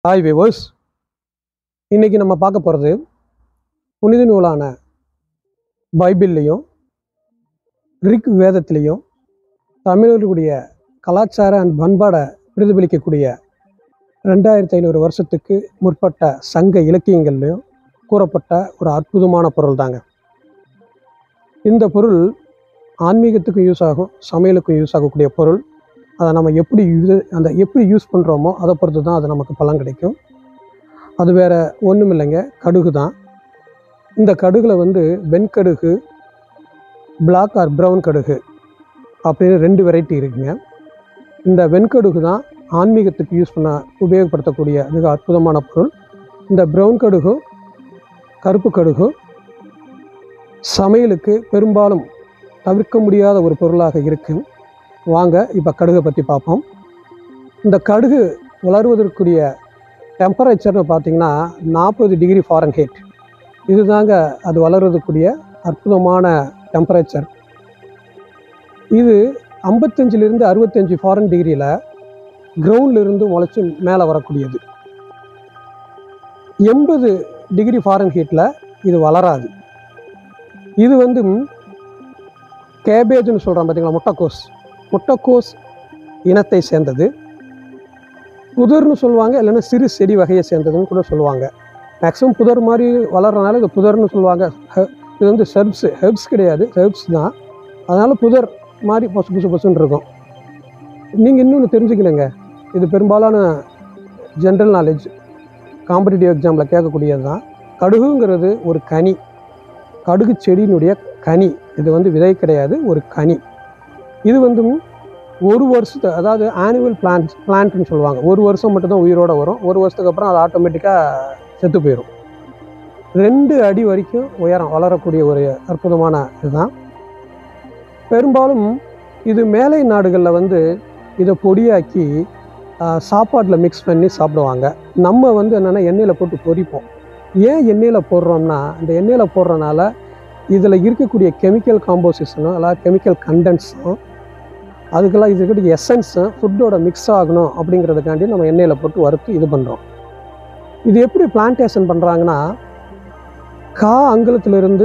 hi viewers இன்னைக்கு நம்ம பார்க்க போகிறது புனித நூலான பைபிள்லேயும் ரிக் வேதத்திலையும் தமிழர்களுடைய கலாச்சார அண்ட் பண்பாடை பிரதிபலிக்கக்கூடிய ரெண்டாயிரத்தி ஐநூறு வருஷத்துக்கு முற்பட்ட சங்க இலக்கியங்கள்லையும் கூறப்பட்ட ஒரு அற்புதமான பொருள் தாங்க இந்த பொருள் ஆன்மீகத்துக்கும் யூஸ் ஆகும் சமையலுக்கும் யூஸ் ஆகக்கூடிய பொருள் அதை நம்ம எப்படி யூஸ் அந்த எப்படி யூஸ் பண்ணுறோமோ அதை பொறுத்து தான் அது நமக்கு பலன் கிடைக்கும் அது வேற ஒன்றும் இல்லைங்க கடுகு தான் இந்த கடுகுல வந்து வெண்கடுகு பிளாக் ஆர் ப்ரௌன் கடுகு அப்படின்னு ரெண்டு வெரைட்டி இருக்குங்க இந்த வெண்கடுகு தான் ஆன்மீகத்துக்கு யூஸ் பண்ண உபயோகப்படுத்தக்கூடிய மிக அற்புதமான பொருள் இந்த ப்ரௌன் கடுகும் கருப்பு கடுகும் சமையலுக்கு பெரும்பாலும் தவிர்க்க முடியாத ஒரு பொருளாக இருக்கும் வாங்க இப்போ கடுகை பற்றி பார்ப்போம் இந்த கடுகு வளருவதற்குரிய டெம்பரேச்சர்னு பார்த்தீங்கன்னா நாற்பது டிகிரி ஃபாரன்ஹீட் இதுதாங்க அது வளர்றதுக்குரிய அற்புதமான டெம்பரேச்சர் இது ஐம்பத்தஞ்சிலிருந்து அறுபத்தஞ்சு ஃபாரன் டிகிரியில் கிரவுண்ட்லேருந்து முளைச்சி மேலே வரக்கூடியது எண்பது டிகிரி ஃபாரன்ஹீட்டில் இது வளராது இது வந்து கேபேஜ்னு சொல்கிறோம் பார்த்தீங்களா முட்டைக்கோஸ் முட்டைக்கோஸ் இனத்தை சேர்ந்தது புதர்னு சொல்லுவாங்க இல்லைன்னா சிறு செடி வகையை சேர்ந்ததுன்னு கூட சொல்லுவாங்க மேக்ஸிமம் புதர் மாதிரி வளர்றனால இது புதர்னு சொல்லுவாங்க ஹெ- இது வந்து ஹெர்ப்ஸ் ஹெர்ப்ஸ் கிடையாது ஹெர்ப்ஸ் தான் அதனால் புதர் மாதிரி பொசு பொசு பொசுன்னு இருக்கும் நீங்கள் இன்னொன்று தெரிஞ்சுக்கணுங்க இது பெரும்பாலான ஜென்ரல் நாலேஜ் காம்படிட்டிவ் எக்ஸாமில் கேட்கக்கூடியது தான் கடுகுங்கிறது ஒரு கனி கடுகு செடியினுடைய கனி இது வந்து விதை கிடையாது ஒரு கனி இது வந்து ஒரு வருஷத்து அதாவது ஆனுவல் பிளான்ட் பிளான்ட்னு சொல்லுவாங்க ஒரு வருஷம் மட்டும்தான் உயிரோட வரும் ஒரு வருஷத்துக்கு அப்புறம் அது ஆட்டோமேட்டிக்காக செத்து போயிடும் ரெண்டு அடி வரைக்கும் உயரம் வளரக்கூடிய ஒரு அற்புதமான இதுதான் பெரும்பாலும் இது மேலை நாடுகளில் வந்து இதை பொடியாக்கி சாப்பாட்டில் மிக்ஸ் பண்ணி சாப்பிடுவாங்க நம்ம வந்து என்னென்னா எண்ணெயில் போட்டு பொரிப்போம் ஏன் எண்ணெயில் போடுறோம்னா இந்த எண்ணெயில் போடுறனால இதில் இருக்கக்கூடிய கெமிக்கல் காம்போசிஷனும் அதாவது கெமிக்கல் கண்டென்ட்ஸும் அதுக்கெல்லாம் இது இருக்கக்கூடிய எசன்ஸும் ஃபுட்டோட மிக்ஸ் ஆகணும் அப்படிங்கிறதுக்காண்டி நம்ம எண்ணெயில் போட்டு வறுத்து இது பண்ணுறோம் இது எப்படி பிளான்டேஷன் பண்ணுறாங்கன்னா கா அங்குலத்திலிருந்து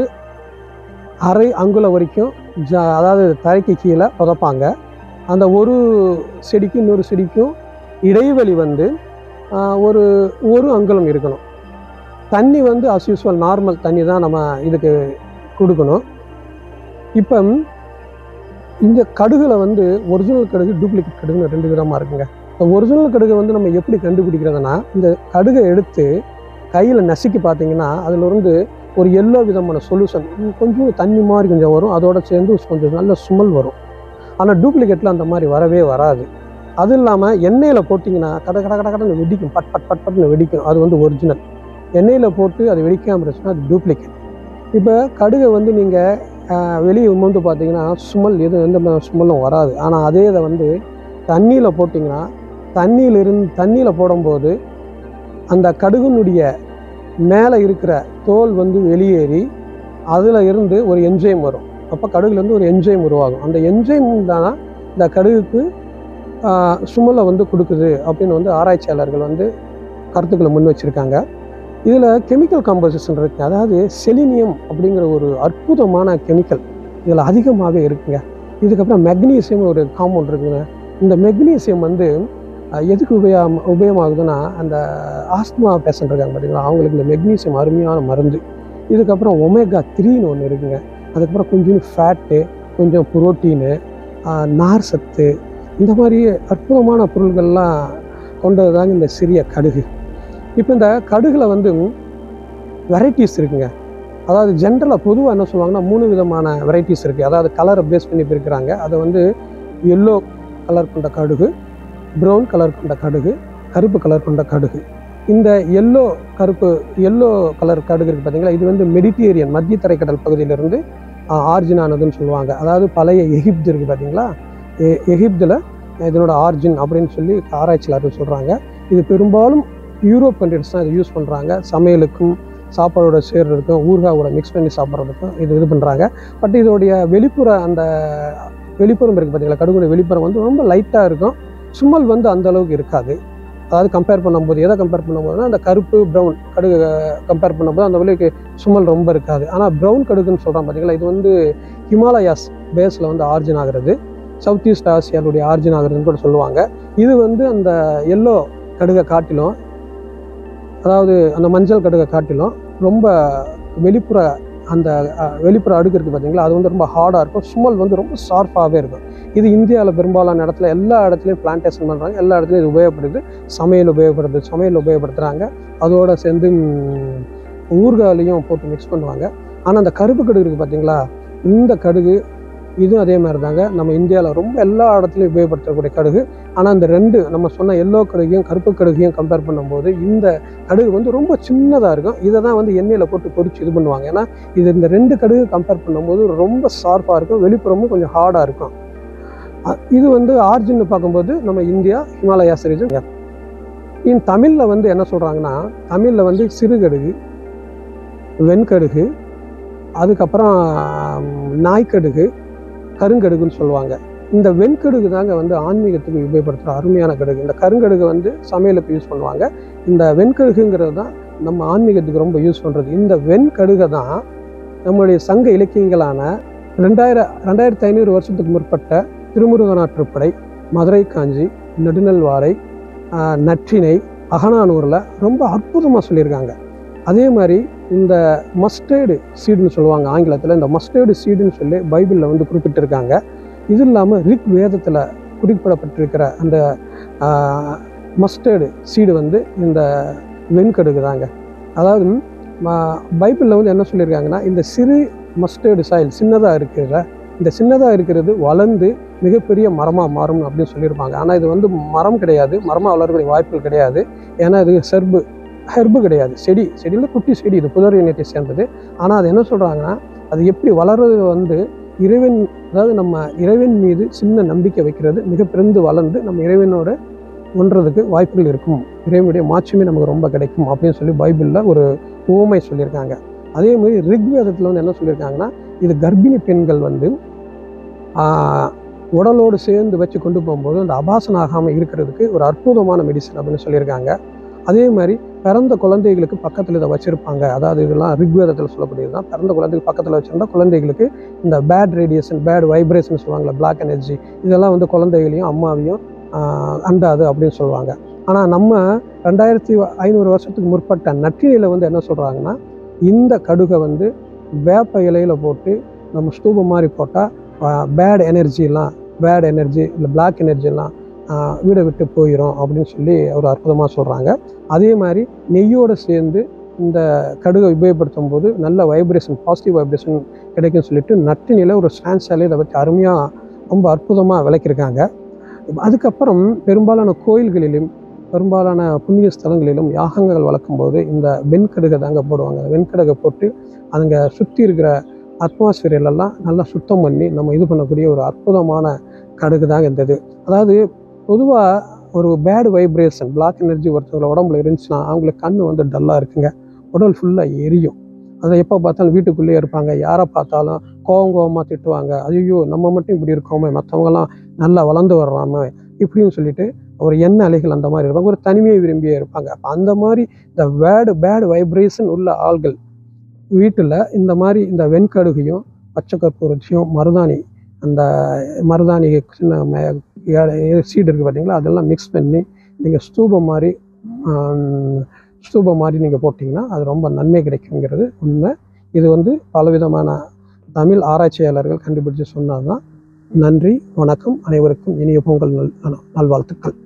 அரை அங்குலம் வரைக்கும் ஜ அதாவது தரைக்கு கீழே புதைப்பாங்க அந்த ஒரு செடிக்கும் இன்னொரு செடிக்கும் இடைவெளி வந்து ஆஹ், ஒரு ஒரு அங்குலம் இருக்கணும் தண்ணி வந்து அஸ் யூஸ்வல் நார்மல் தண்ணி தான் நம்ம இதுக்கு கொடுக்கணும் இப்போ இந்த கடுகுல வந்து ஒரிஜினல் கடுகு டூப்ளிகேட் கடுகுன்னு ரெண்டு விதமாக இருக்குங்க இந்த ஒரிஜினல் கடுகை வந்து நம்ம எப்படி கண்டுபிடிக்கிறதுனா இந்த கடுகை எடுத்து கையில் நசுக்கி பார்த்தீங்கன்னா அதில் இருந்து ஒரு எல்லோ விதமான சொல்யூஷன் கொஞ்சம் தண்ணி மாதிரி கொஞ்சம் வரும் அதோட சேர்ந்து கொஞ்சம் நல்ல சுமல் வரும் ஆனால் டூப்ளிகேட்டில் அந்த மாதிரி வரவே வராது அது இல்லாமல் எண்ணெயில் போட்டிங்கன்னா கட கட கட கடன்னு வெடிக்கும் பட் பட் பட் பட்னு வெடிக்கும் அது வந்து ஒரிஜினல் எண்ணெயில் போட்டு அது வெடிக்காமல் இருந்துச்சுன்னா அது டூப்ளிகேட் இப்போ கடுகை வந்து நீங்கள் வெளியே வந்து பார்த்தீங்கன்னா சுமல் எதுவும் எந்த மாதிரி சுமலும் வராது ஆனால் அதே இதை வந்து தண்ணியில் போட்டிங்கன்னா தண்ணியில் இருந்து தண்ணியில் போடும்போது அந்த கடுகுனுடைய மேலே இருக்கிற தோல் வந்து வெளியேறி அதில் இருந்து ஒரு என்ஜைம் வரும் அப்போ கடுகுலேருந்து ஒரு என்ஜைம் உருவாகும் அந்த என்ஜைம் தான் இந்த கடுகுக்கு ஆஹ், சுமலை வந்து கொடுக்குது அப்படின்னு வந்து ஆராய்ச்சியாளர்கள் வந்து கருத்துக்களை முன் வச்சுருக்காங்க இதில் கெமிக்கல் காம்போசிஷன் இருக்குது அதாவது செலினியம் அப்படிங்கிற ஒரு அற்புதமான கெமிக்கல் இதில் அதிகமாகவே இருக்குங்க இதுக்கப்புறம் மெக்னீசியம் ஒரு காம்பவுண்ட் இருக்குங்க இந்த மெக்னீசியம் வந்து அஹ், எதுக்கு உபயோகம் உபயோகமாகுதுன்னா அந்த ஆஸ்துமா பேஷண்ட் இருக்காங்க பார்த்தீங்களா அவங்களுக்கு இந்த மெக்னீசியம் அருமையான மருந்து இதுக்கப்புறம் ஒமேகா த்ரீன்னு ஒன்று இருக்குங்க அதுக்கப்புறம் கொஞ்சம் ஃபேட்டு கொஞ்சம் புரோட்டீனு நார் சத்து இந்த மாதிரி அற்புதமான பொருள்கள்லாம் கொண்டது தாங்க இந்த சிறிய கடுகு இப்போ இந்த கடுகுல வந்து வெரைட்டிஸ் இருக்குங்க அதாவது ஜென்ரலாக பொதுவாக என்ன சொல்லுவாங்கன்னா மூணு விதமான வெரைட்டிஸ் இருக்குது அதாவது கலரை பேஸ் பண்ணி பிரிக்கிறாங்க அதை வந்து எல்லோ கலர் கொண்ட கடுகு ப்ரௌன் கலர் கொண்ட கடுகு கருப்பு கலர் கொண்ட கடுகு இந்த எல்லோ கருப்பு எல்லோ கலர் கடுகு இருக்குது பார்த்தீங்களா இது வந்து மெடிட்டேரியன் மத்திய தரைக்கடல் பகுதியிலிருந்து ஆர்ஜின் ஆனதுன்னு சொல்லுவாங்க அதாவது பழைய எகிப்து இருக்குது பார்த்தீங்களா எ- எகிப்தில் இதனோட ஆர்ஜின் அப்படின்னு சொல்லி ஆராய்ச்சியாளர்கள் சொல்கிறாங்க இது பெரும்பாலும் யூரோப் கண்ட்ரிஸ் தான் இதை யூஸ் பண்ணுறாங்க சமையலுக்கும் சாப்பாடோட சேர்றதுக்கும் ஊறுகாவோட மிக்ஸ் பண்ணி சாப்பிட்றதுக்கும் இது இது பண்ணுறாங்க பட் இதோடைய வெளிப்புற அந்த வெளிப்புறம் இருக்குது பார்த்தீங்களா கடுகுடைய வெளிப்புறம் வந்து ரொம்ப லைட்டாக இருக்கும் சுமல் வந்து அந்த அளவுக்கு இருக்காது அதாவது கம்பேர் பண்ணும்போது எதை கம்பேர் பண்ணும்போதுனா அந்த கருப்பு ப்ரௌன் கடுகு கம்பேர் பண்ணும்போது அந்த விலைக்கு சுமல் ரொம்ப இருக்காது ஆனால் ப்ரௌன் கடுகுன்னு சொல்கிறோம் பார்த்தீங்களா இது வந்து ஹிமாலயாஸ் பேஸில் வந்து ஆரிஜின் ஆகிறது சவுத் ஈஸ்ட் ஆசியாவுடைய ஆரிஜின் ஆகுறதுன்னு கூட சொல்லுவாங்க இது வந்து அந்த எல்லோ கடுகை காட்டிலும் அதாவது அந்த மஞ்சள் கடுகை காட்டிலும் ரொம்ப வெளிப்புற அந்த அஹ், வெளிப்புற அடுக்கு இருக்குது பார்த்தீங்களா அது வந்து ரொம்ப ஹார்டாக இருக்கும் சுமல் வந்து ரொம்ப ஷார்ப்பாகவே இருக்கும் இது இந்தியாவில் பெரும்பாலான இடத்துல எல்லா இடத்துலையும் பிளான்டேஷன் பண்ணுறாங்க எல்லா இடத்துலையும் இது உபயோகப்படுது சமையல் உபயோகப்படுது சமையல் உபயோகப்படுத்துகிறாங்க அதோட சேர்ந்து ம், ஊறுகாயிலையும் போட்டு மிக்ஸ் பண்ணுவாங்க ஆனால் அந்த கருப்பு கடுகு இருக்குது பார்த்தீங்களா இந்த கடுகு இதுவும் அதே மாதிரி தாங்க நம்ம இந்தியாவில் ரொம்ப எல்லா இடத்துலையும் உபயோகப்படுத்தக்கூடிய கடுகு ஆனால் அந்த ரெண்டு நம்ம சொன்ன எல்லோ கடுகையும் கருப்பு கடுகையும் கம்பேர் பண்ணும்போது இந்த கடுகு வந்து ரொம்ப சின்னதாக இருக்கும் இதை தான் வந்து எண்ணெயில் போட்டு பொரிச்சு இது பண்ணுவாங்க ஏன்னா இது இந்த ரெண்டு கடுகு கம்பேர் பண்ணும்போது ரொம்ப ஷார்ப்பாக இருக்கும் வெளிப்புறமும் கொஞ்சம் ஹார்டாக இருக்கும் அ- இது வந்து ஆர்ஜின்னு பார்க்கும்போது நம்ம இந்தியா ஹிமாலயாஸ் ரீஜன் இன் தமிழில் வந்து என்ன சொல்கிறாங்கன்னா தமிழில் வந்து சிறுகடுகு வெண்கடுகு அதுக்கப்புறம் ம், நாய்க்கடுகு கருங்கடுகுன்னு சொல்லுவாங்க இந்த வெண்கடுகு தாங்க வந்து ஆன்மீகத்துக்கு உபயோகப்படுத்துகிற அருமையான கடுகு இந்த கருங்கடுகு வந்து சமையலுக்கு யூஸ் பண்ணுவாங்க இந்த வெண்கடுகுங்கிறது தான் நம்ம ஆன்மீகத்துக்கு ரொம்ப யூஸ் பண்ணுறது இந்த வெண்கடுகை தான் நம்மளுடைய சங்க இலக்கியங்களான ரெண்டாயிரம் ரெண்டாயிரத்தி ஐநூறு வருஷத்துக்கு முற்பட்ட திருமுருகனாற்றுப்படை மதுரை காஞ்சி நெடுநல்வாரை ஆஹ், நற்றிணை அகனானூரில் ரொம்ப அற்புதமாக சொல்லியிருக்காங்க அதே மாதிரி இந்த மஸ்டர்டு சீடுன்னு சொல்லுவாங்க ஆங்கிலத்தில் இந்த மஸ்டர்டு சீடுன்னு சொல்லி பைபிளில் வந்து குறிப்பிட்டிருக்காங்க இது இல்லாமல் ரிக் வேதத்தில் குறிப்பிடப்பட்டிருக்கிற அந்த மஸ்டர்டு சீடு வந்து இந்த வெண்கடுகு தாங்க அதாவது பைபிளில் வந்து என்ன சொல்லியிருக்காங்கன்னா இந்த சிறு மஸ்டர்டு சாயில் சின்னதாக இருக்கிற இந்த சின்னதாக இருக்கிறது வளர்ந்து மிகப்பெரிய மரமாக மாறும் அப்படின்னு சொல்லியிருப்பாங்க ஆனால் இது வந்து மரம் கிடையாது மரமாக வளரக்கூடிய வாய்ப்புகள் கிடையாது ஏன்னா இது செர்பு ஹெர்பு கிடையாது செடி செடியில் குட்டி செடி இது புதர் இனத்தை சேர்ந்தது ஆனால் அது என்ன சொல்கிறாங்கன்னா அது எப்படி வளர்றது வந்து இறைவன் அதாவது நம்ம இறைவன் மீது சின்ன நம்பிக்கை வைக்கிறது மிக பிறந்து வளர்ந்து நம்ம இறைவனோட ஒன்றதுக்கு வாய்ப்புகள் இருக்கும் இறைவனுடைய மாட்சிமே நமக்கு ரொம்ப கிடைக்கும் அப்படின்னு சொல்லி பைபிளில் ஒரு உவமை சொல்லியிருக்காங்க அதே மாதிரி ரிக்வேதத்தில் வந்து என்ன சொல்லியிருக்காங்கன்னா இது கர்ப்பிணி பெண்கள் வந்து ஆஹ், உடலோடு சேர்ந்து வச்சு கொண்டு போகும்போது அந்த அபாசனம் ஆகாமல் இருக்கிறதுக்கு ஒரு அற்புதமான மெடிசன் அப்படின்னு சொல்லியிருக்காங்க அதே மாதிரி பிறந்த குழந்தைகளுக்கு பக்கத்தில் இதை வச்சுருப்பாங்க அதாவது இதெல்லாம் ரிக்வேதத்தில் சொல்லக்கூடியது தான் பிறந்த குழந்தைக்கு பக்கத்தில் வச்சுருந்தா குழந்தைகளுக்கு இந்த பேட் ரேடியேஷன் பேட் வைப்ரேஷன் சொல்லுவாங்கள்ல பிளாக் எனர்ஜி இதெல்லாம் வந்து குழந்தைகளையும் அம்மாவையும் ஆஹ், அண்டாது அப்படின்னு சொல்லுவாங்க ஆனால் நம்ம ரெண்டாயிரத்தி ஐநூறு வருஷத்துக்கு முற்பட்ட நற்றினையில் வந்து என்ன சொல்கிறாங்கன்னா இந்த கடுகை வந்து வேப்ப இலையில போட்டு நம்ம ஸ்தூபம் மாதிரி போட்டால் பேட் எனர்ஜிலாம் பேட் எனர்ஜி இல்லை பிளாக் எனர்ஜிலாம் வீடை விட்டு போயிடும் அப்படின்னு சொல்லி ஒரு அற்புதமாக சொல்கிறாங்க அதே மாதிரி நெய்யோடு சேர்ந்து இந்த கடுகை உபயோகப்படுத்தும் போது நல்ல வைப்ரேஷன் பாசிட்டிவ் வைப்ரேஷன் கிடைக்கும்னு சொல்லிட்டு நட்டினியில் ஒரு ஸ்டான்ஸாலே இதை பற்றி அருமையாக ரொம்ப அற்புதமாக விளக்கியிருக்காங்க அதுக்கப்புறம் பெரும்பாலான கோயில்களிலும் பெரும்பாலான புண்ணிய ஸ்தலங்களிலும் யாகங்கள் வளர்க்கும்போது இந்த வெண்கடுகை தாங்க போடுவாங்க வெண்கடுகை போட்டு அதுங்க சுற்றி இருக்கிற அட்மாஸ்பியர்லாம் நல்லா சுத்தம் பண்ணி நம்ம இது பண்ணக்கூடிய ஒரு அற்புதமான கடுகு தாங்க இந்த இது அதாவது பொதுவாக ஒரு பேட் வைப்ரேஷன் பிளாக் எனர்ஜி ஒருத்தவங்கள உடம்புல இருந்துச்சுன்னா அவங்களுக்கு கண் வந்து டல்லாக இருக்குங்க உடல் ஃபுல்லாக எரியும் அதை எப்போ பார்த்தாலும் வீட்டுக்குள்ளேயே இருப்பாங்க யாரை பார்த்தாலும் கோவம் கோவமாக திட்டுவாங்க ஐயோ நம்ம மட்டும் இப்படி இருக்கோமே மற்றவங்கலாம் நல்லா வளர்ந்து வர்றாம இப்படின்னு சொல்லிட்டு ஒரு எண்ண அலைகள் அந்த மாதிரி இருப்பாங்க ஒரு தனிமையை விரும்பியே இருப்பாங்க அப்போ அந்த மாதிரி இந்த வேடு பேடு வைப்ரேஷன் உள்ள ஆள்கள் வீட்டில் இந்த மாதிரி இந்த வெண்கடுகையும் பச்சை கற்பூரத்தையும் மருதாணி அந்த மருதாணி சின்ன சீடு இருக்குது பார்த்தீங்களா அதெல்லாம் மிக்ஸ் பண்ணி நீங்கள் ஸ்தூபம் மாதிரி ஆம், ஸ்தூபம் மாதிரி நீங்கள் போட்டிங்கன்னா அது ரொம்ப நன்மை கிடைக்குங்கிறது உண்மை இது வந்து பலவிதமான தமிழ் ஆராய்ச்சியாளர்கள் கண்டுபிடிச்சு சொன்னது தான் நன்றி வணக்கம் அனைவருக்கும் இனிய பொங்கல் நல் நல்வாழ்த்துக்கள்